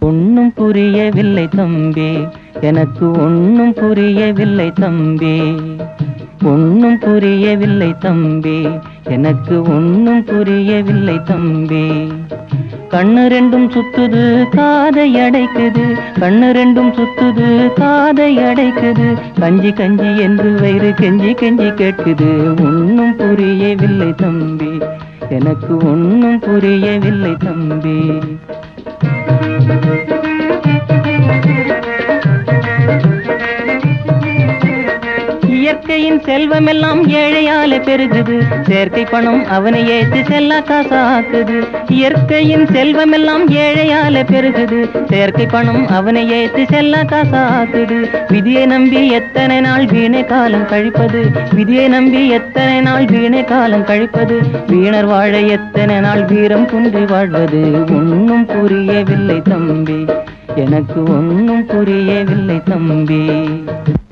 ஒன்னும் புரியவில்லை தம்பி எனக்கு ஒன்னும் புரியவில்லை தம்பி ஒன்னும் புரியவில்லை தம்பி எனக்கு ஒன்னும் புரியவில்லை தம்பி கண்ணு ரெண்டும் சுத்துது காதை அடைக்குது கண்ணு ரெண்டும் சுத்துது காதை அடைக்குது கஞ்சி கஞ்சி என்று வயிறு கெஞ்சி கெஞ்சி கேட்குது ஒன்னும் புரியவில்லை தம்பி எனக்கு ஒன்னும் புரியவில்லை தம்பி இயற்கையின் செல்வம் எல்லாம் ஏழையால பெருகுது செயற்கை பணம் அவனை ஏத்து செல்லா காசாக்குது இயற்கையின் செல்வம் எல்லாம் ஏழையால பெருகுது செயற்கை பணம் அவனை ஏத்து செல்லா காசாக்குது விதியை நம்பி எத்தனை நாள் வீணை காலம் கழிப்பது விதியை நம்பி எத்தனை நாள் வீணை காலம் கழிப்பது வீணர் வாழ எத்தனை நாள் வீரம் குன்றி வாழ்வது ஒன்னும் புரியவில்லை தம்பி எனக்கு ஒன்னும் புரியவில்லை தம்பி